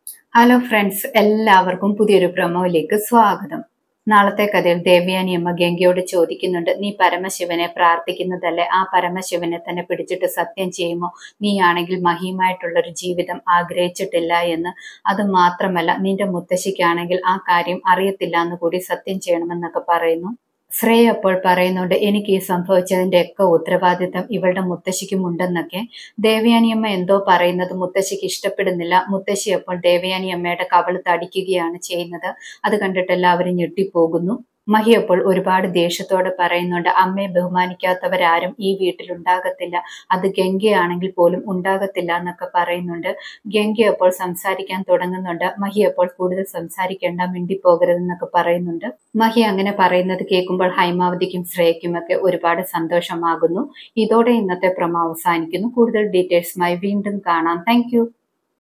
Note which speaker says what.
Speaker 1: hello friends എല്ലാവർക്കും പുതിയൊരു പ്രൊമോയിലേക്ക് സ്വാഗതം നാളത്തെ കഥയിൽ ദേവയാനി അമ്മ ഗംഗയോട് ചോദിക്കുന്നുണ്ട് നീ പരമശിവനെ പ്രാർത്ഥിക്കുന്നതല്ലേ ആ പരമശിവനെ തന്നെ പിടിച്ചിട്ട് സത്യം ചെയ്യുമോ നീയാണെങ്കിൽ മഹിയുമായിട്ടുള്ള ഒരു ജീവിതം ആഗ്രഹിച്ചിട്ടില്ല എന്ന് അത് മാത്രമല്ല നിന്റെ മുത്തശ്ശിക്കാണെങ്കിൽ ആ കാര്യം അറിയത്തില്ല എന്ന് കൂടി സത്യം ചെയ്യണമെന്നൊക്കെ പറയുന്നു ശ്രേയ അപ്പോൾ പറയുന്നുണ്ട് എനിക്ക് ഈ സംഭവിച്ചതിന്റെ ഒക്കെ ഉത്തരവാദിത്തം ഇവളുടെ മുത്തശ്ശിക്കും ഉണ്ടെന്നൊക്കെ ദേവയാനിയമ്മ എന്തോ പറയുന്നത് മുത്തശ്ശിക്ക് ഇഷ്ടപ്പെടുന്നില്ല മുത്തശ്ശി അപ്പോൾ ദേവയാനിയമ്മയുടെ കവളത്ത് അടിക്കുകയാണ് ചെയ്യുന്നത് അത് കണ്ടിട്ട് എല്ലാവരും ഞെട്ടിപ്പോകുന്നു മഹി അപ്പോൾ ഒരുപാട് ദേഷ്യത്തോടെ പറയുന്നുണ്ട് അമ്മയെ ബഹുമാനിക്കാത്തവരാരും ഈ വീട്ടിൽ ഉണ്ടാകത്തില്ല അത് ഗംഗയാണെങ്കിൽ പോലും ഉണ്ടാകത്തില്ല എന്നൊക്കെ പറയുന്നുണ്ട് ഗംഗ അപ്പോൾ സംസാരിക്കാൻ തുടങ്ങുന്നുണ്ട് മഹി അപ്പോൾ കൂടുതൽ സംസാരിക്കേണ്ട മിണ്ടിപ്പോകരുതെന്നൊക്കെ പറയുന്നുണ്ട് മഹി അങ്ങനെ പറയുന്നത് കേൾക്കുമ്പോൾ ഹൈമാവതിക്കും ശ്രേയയ്ക്കുമൊക്കെ ഒരുപാട് സന്തോഷമാകുന്നു ഇതോടെ ഇന്നത്തെ പ്രമോ അവസാനിക്കുന്നു കൂടുതൽ ഡീറ്റെയിൽസുമായി വീണ്ടും കാണാം താങ്ക്